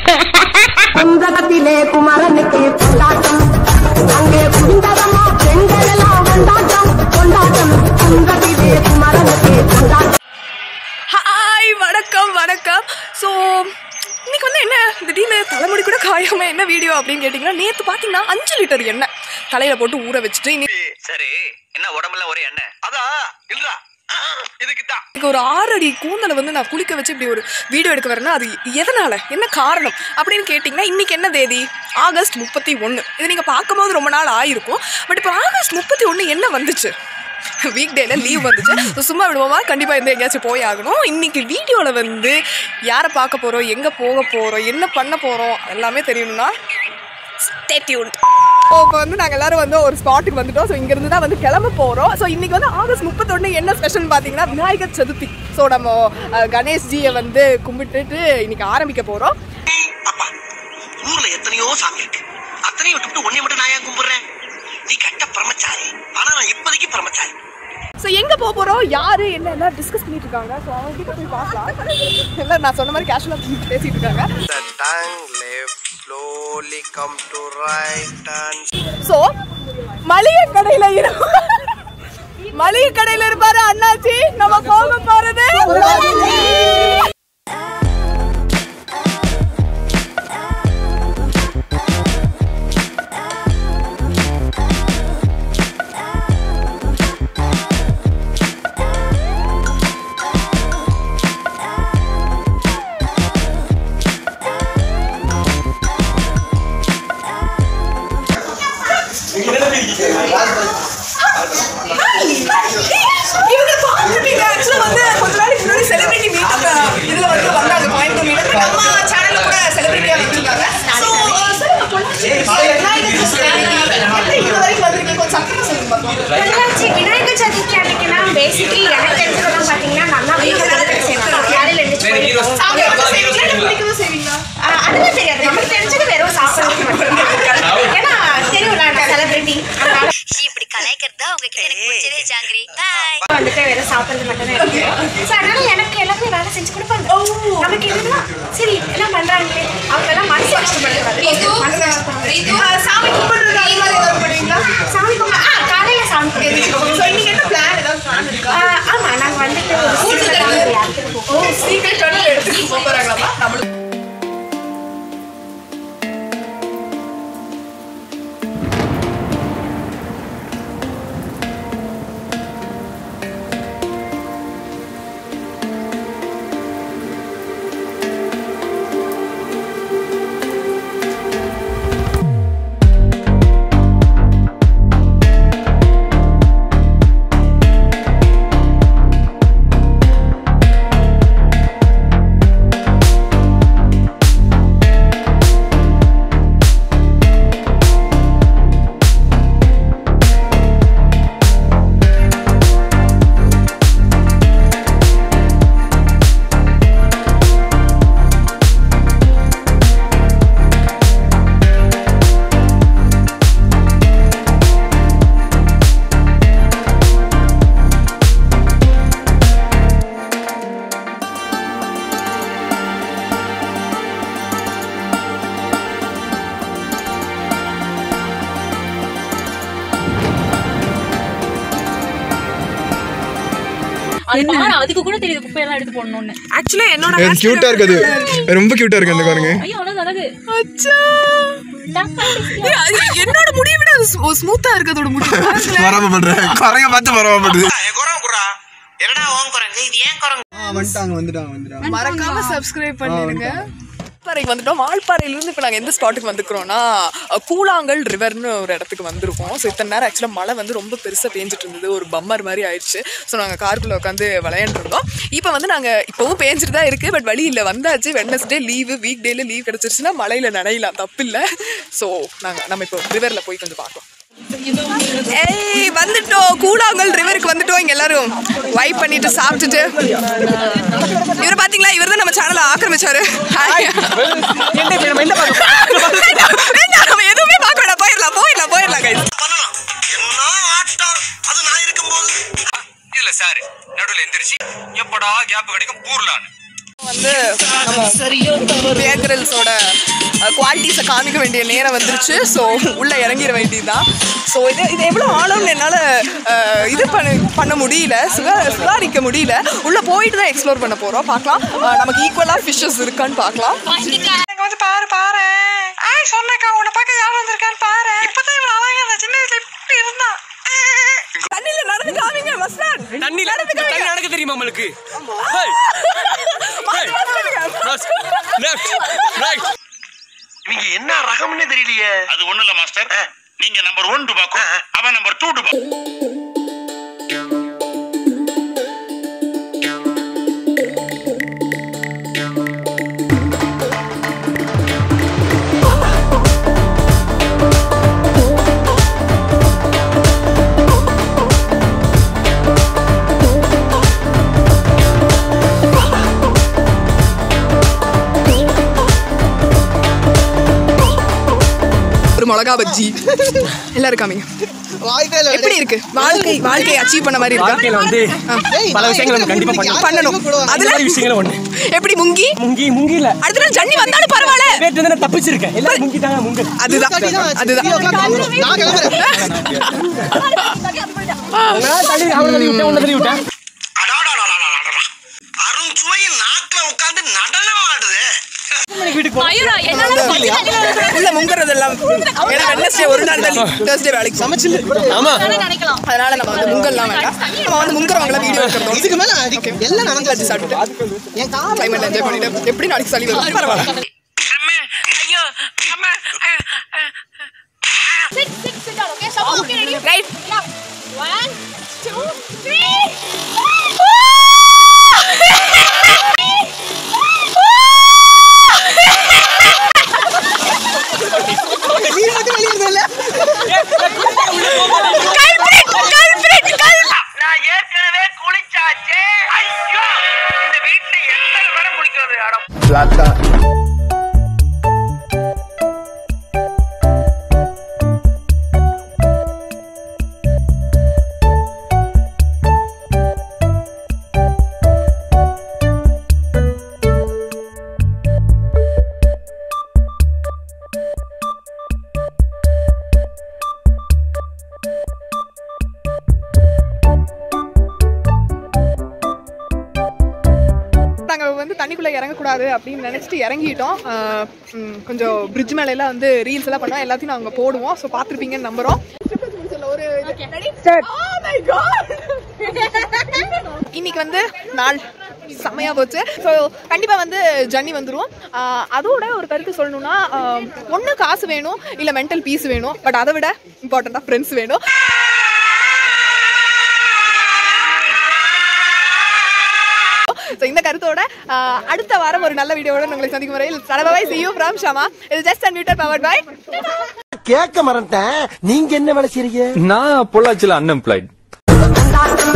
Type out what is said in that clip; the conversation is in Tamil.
குந்தகத்திலே குமரனுக்கு கொண்டாட்டம் அங்கே குந்தகமா பெண்கள் எல்லாம் கொண்டாட்டம் கொண்டாட்டம் குந்தகத்திலே குமரனுக்கு கொண்டாட்டம் ஹாய் வணக்கம் வணக்கம் ஸோ இன்னைக்கு வந்து என்ன திடீர்னு தலைமுடி கூட காயாம என்ன வீடியோ அப்படின்னு கேட்டிங்கன்னா நேற்று பார்த்தீங்கன்னா அஞ்சு லிட்டர் எண்ணெய் தலையில் போட்டு ஊற வச்சுட்டு இன்னைக்கு சரி என்ன உடம்புல ஒரே எண்ணெய் அதான் இல்ல இதுக்கு தான் ஒரு ஆறு அடி கூந்தலை வந்து நான் குளிக்க வச்சு இப்படி ஒரு வீடியோ எடுக்க வரேன்னா அது எதனால என்ன காரணம் அப்படின்னு கேட்டிங்கன்னா இன்னைக்கு என்ன தேதி ஆகஸ்ட் முப்பத்தி ஒன்று இது நீங்கள் பார்க்கும்போது ரொம்ப நாள் ஆயிருக்கும் பட் இப்போ ஆகஸ்ட் முப்பத்தி ஒன்று என்ன வந்துச்சு வீக் டேல லீவ் வந்துச்சு ஸோ சும்மா விடுவோமா கண்டிப்பாக எந்த எங்கேயாச்சும் போய் ஆகணும் இன்னைக்கு வீடியோவில் வந்து யாரை பார்க்க போகிறோம் எங்கே போக போகிறோம் என்ன பண்ண போகிறோம் எல்லாமே தெரியணும்னா ஸ்டே டியூன்ட் ஸோ இப்போ வந்து நாங்கள் எல்லாரும் வந்து ஒரு ஸ்பாட்டுக்கு வந்துட்டோம் ஸோ இங்கேருந்து தான் வந்து கிளம்ப போகிறோம் ஸோ இன்னைக்கு வந்து ஆகஸ்ட் முப்பத்தொன்று என்ன ஸ்பெஷல் பார்த்தீங்கன்னா விநாயகர் சதுர்த்தி ஸோ நம்ம அஹ், கணேஷ்ஜியை வந்து கும்பிட்டுட்டு இன்னைக்கு ஆரம்பிக்க போகிறோம் அப்பா ஊர்ல எத்தனையோ சாமி இருக்கு அத்தனையும் விட்டுவிட்டு ஒன்னே மட்டும் நான் ஏன் கும்பிடுறேன் நீ கட்ட பிரமச்சாரி ஆனா நான் இப்போதைக்கு பிரமச்சாரி ஸோ எங்கே போக போகிறோம் யார் என்ன எல்லாம் டிஸ்கஸ் பண்ணிட்டு இருக்காங்க ஸோ அவங்க கிட்ட போய் பார்க்கலாம் எல்லாம் நான் சொன்ன மாதிரி கேஷுவலாக பேசிட்டு இருக்காங்க The tongue left slowly come to right and so மளிகை கடையில் இரு மளிகை கடையில் இருப்பாரு அண்ணாச்சி நம்ம போக போறது இவங்க பார்த்துட்டீங்க ஆக்சுவலாக வந்து கொஞ்ச நாளைக்கு முன்னாடி செலிபிரிட்டி மீட் இதில் வந்து வந்தாங்க கோயம்புத்தூர் மீட் நம்ம சேனலில் கூட செலிபிரிட்டியாக வச்சுருக்காங்க ஸோ இது வரைக்கும் வந்திருக்கீங்க கொஞ்சம் சக்கரை சொல்லுங்க பார்ப்போம் பொள்ளாச்சி விநாயகர் சதுர்த்தி அன்னைக்குனா பேசிக்கலி எனக்கு தெரிஞ்சதெல்லாம் பார்த்தீங்கன்னா நல்லா வீட்டில் தான் செய்வாங்க காலையில் எழுந்திரிச்சு சாமி வந்து செய்வீங்களா இல்லை பிடிக்கவும் செய்வீங்களா அதுவும் தெரியாது நமக்கு தெரிஞ்சது வெறும் சாப்பிட்றது மட்டும் ஏன்னா தெரியும்ல நான் செலிபிரிட்டி அதனால இப்படி கலாய்க்கிறது தான் உங்ககிட்ட எனக்கு பிடிச்சதே ஜாங்கிரி பாய் வந்துட்டு வெறும் சாப்பிட்றது மட்டும் தான் இருக்கு ஸோ அதனால எனக்கு எல்லாமே வேலை செஞ்சு கொடுப்பாங்க நமக்கு என்னன்னா சரி எல்லாம் பண்றாங்களே அவங்க எல்லாம் மனசு கஷ்டப்படுறது மனசு கஷ்டப்படுறது சாமி கும்பிடுறது அது மாதிரி ஏதாவது பண்ணுவீங்களா சாமி கும்பிட ஆ காலையில சாமி கும்பிடுவோம் ஸோ இன்னைக்கு என்ன பிளான் ஏதாவது பிளான் இருக்கா ஆ, ஆமா நாங்க வந்துட்டு ஒரு சீக்கிரம் யாருக்கும் போவோம் ஓ சீக்கிரம் எடுத்துட்டு போக போகிறாங்களா நம்மளுக்கு அது பாரு அதுக்கு கூட தெரியுது குப்பையெல்லாம் எடுத்து போடணும்னு ஆக்சுவலா என்னோட அது கியூட்டா இருக்கு அது ரொம்ப கியூட்டா இருக்கு அந்த பாருங்க ஐயோ அவ்வளவு அழகு அச்சா ஏய், அது என்னோட முடியை விட அது ஸ்மூத்தா இருக்கு அதோட முடி பாருங்களேன். வராம பண்றேன் குறைய பார்த்து வராம பண்றது குரம் குரா என்னடா உன் குரங்கு இது ஏன் குரங்கு வந்துட்டாங்க வந்துட்டாங்க வந்துட்டாங்க மறக்காம சப்ஸ்கிரைப் பண்ணிடுங்க வால்பாறைக்கு வந்துட்டோம் வால்பாறையிலேருந்து இப்போ நாங்கள் எந்த ஸ்பாட்டுக்கு வந்துக்கிறோம்னா அஹ், கூழாங்கல் ரிவர்னு ஒரு இடத்துக்கு வந்திருக்கோம் ஸோ இத்தனை நேரம் ஆக்சுவலாக மழை வந்து ரொம்ப பெருசாக பேஞ்சிட்டு இருந்தது ஒரு பம்மர் மாதிரி ஆயிடுச்சு ஸோ நாங்கள் காருக்குள்ளே உட்காந்து விளையாண்டுருந்தோம் இப்போ வந்து நாங்கள் இப்போவும் பேஞ்சிட்டு தான் இருக்குது பட் வழி இல்லை வந்தாச்சு வெட்னஸ்டே லீவு வீக் டேல லீவ் கிடச்சிருச்சுன்னா மழையில் நனையலாம் தப்பு இல்லை ஸோ நாங்கள் நம்ம இப்போ ரிவரில் போய் கொஞ்சம் பார்த்தோம் ஏய் வந்துட்டோம் கூழாங்கல் ரிவருக்கு வந்துட்டோம் இங்க எல்லாரும் வைப் பண்ணிட்டு சாப்பிட்டுட்டு இவர் பாத்தீங்களா இவர் தான் நம்ம சேனலை ஆக்கிரமிச்சாரு Hi. வேண்டாம், வேண்டாம், நம்ம எதுவுமே பார்க்க வேண்டாம் போயிடலாம் போயிடலாம் போயிடலாம் guys. பண்ணலாம் என்ன ஆட்டம் அது நான் இருக்கும்போது இல்ல சார் நடுவுல எந்திரிச்சு எப்படா கேப் கிடைக்கும் பூர்லான்னு வந்து நம்ம பியர் கிரில்ஸோட குவாலிட்டிஸை காமிக்க வேண்டிய நேரம் வந்துருச்சு ஸோ உள்ளே இறங்கிட வேண்டியதுதான் ஸோ இது இது எவ்வளோ ஆழம்னு என்னால் இது பண்ண பண்ண முடியல சுகா சுதாரிக்க முடியல உள்ளே போயிட்டு தான் எக்ஸ்ப்ளோர் பண்ண போகிறோம் பார்க்கலாம் அஹ், நமக்கு ஈக்குவலாக ஃபிஷ்ஷஸ் இருக்கான்னு பார்க்கலாம் இங்க வந்து பாரு பாரு ஆய் சொன்னக்கா உன்னை பார்க்க யார் வந்திருக்கான்னு பாரு இப்பதான் இவ்வளவு அழகா இருந்தா சின்ன வயசுல இப்படி இருந்தா தண்ணியில் நடந்து காமிங்க மஸ்டான் தண்ணியில நடந்து தண்ணி காமிங்க நடக்க தெரியுமா உங்களுக்கு இவங்க என்ன ரகம்னே தெரியலையே அது ஒண்ணு இல்ல மாஸ்டர் நீங்க நம்பர் ஒன் டுபாக்கும் அவன் நம்பர் டூ டுபா ஒரு மிளகா பஜ்ஜி எல்லாரும் காமிங்க எப்படி இருக்கு வாழ்க்கை வாழ்க்கையை அச்சீவ் பண்ண மாதிரி இருக்கா வாழ்க்கையில வந்து பல விஷயங்களை நம்ம கண்டிப்பா பண்ணணும் பண்ணணும் அதுல அதுல விஷயங்களும் ஒண்ணு எப்படி முங்கி முங்கி முங்கில அடுத்த நாள் ஜன்னி வந்தாலும் பரவாயில்ல நேற்று வந்து நான் தப்பிச்சிருக்கேன் எல்லாரும் முங்கிட்டாங்க முங்க அதுதான் அதுதான் உங்களால தள்ளி அவனை தள்ளி விட்டேன் உன்னை தள்ளி விட்டேன் அடாடாடாடாடாடா. அருண்சுவையின் நாக்குல உட்கார்ந்து நடனம் ஆடுது வீட்டுக்கு போ மயூரா என்னால உள்ள முங்குறதெல்லாம் ஏன்னா வெட்னஸ்டே ஒரு நாள் தான் தேர்ஸ்டே வேலைக்கு சமைச்சு ஆமா நினைக்கலாம் அதனால நம்ம வந்து முங்கல்லாம் வேண்டாம் நம்ம வந்து முங்குறவங்கள வீடியோ எடுக்கிறோம் இதுக்கு மேல அடிக்க எல்லாம் நடந்து சாப்பிட்டு என் கால் கிளைமேட் என்ஜாய் பண்ணிட்டு எப்படி நாளைக்கு சளி வரும் பரவாயில்ல அம்மா ஐயோ அம்மா ரைட் நீ மட்டும் வெளியே இல்ல நான் ஏற்கனவே குளிச்சாச்சே ஐயோ இந்த வீட்டுல எத்தனை தடவை குளிக்கிறது அட நாங்கள் வந்து தண்ணிக்குள்ளே இறங்கக்கூடாது அப்படின்னு நினச்சிட்டு இறங்கிட்டோம் ஆஹ் ம், கொஞ்சம் பிரிட்ஜ் மேல எல்லாம் வந்து ரீல்ஸ் எல்லாம் பண்ணுவோம் எல்லாத்தையும் நாங்கள் போடுவோம் ஸோ பார்த்துருப்பீங்கன்னு நம்புறோம் ஒரு இன்னைக்கு வந்து நாள் செம்மையா போச்சு ஸோ கண்டிப்பா வந்து ஜன்னி வந்துரும் ஆஹ் அதோட ஒரு கருத்து சொல்லணும்னா ஒன்று காசு வேணும் இல்லை மென்டல் பீஸ் வேணும் பட் அதை விட இம்பார்ட்டண்ட்டாக ஃப்ரெண்ட்ஸ் வேணும் ஸோ இந்த கருத்தோட ஆஹ் அடுத்த வாரம் ஒரு நல்ல வீடியோவோட உங்களை சந்திக்கும் வரையில் தடவை செய்யும் ஃப்ரம் ஷமா இது ஜஸ்ட் அண்ட் மியூட்டர் பவர் பை கேட்க மறந்துட்டேன் நீங்க என்ன வேலை செய்றீங்க நான் பொள்ளாச்சியில் அன்எம்ப்ளாய்ட் கொண்டாட்டம்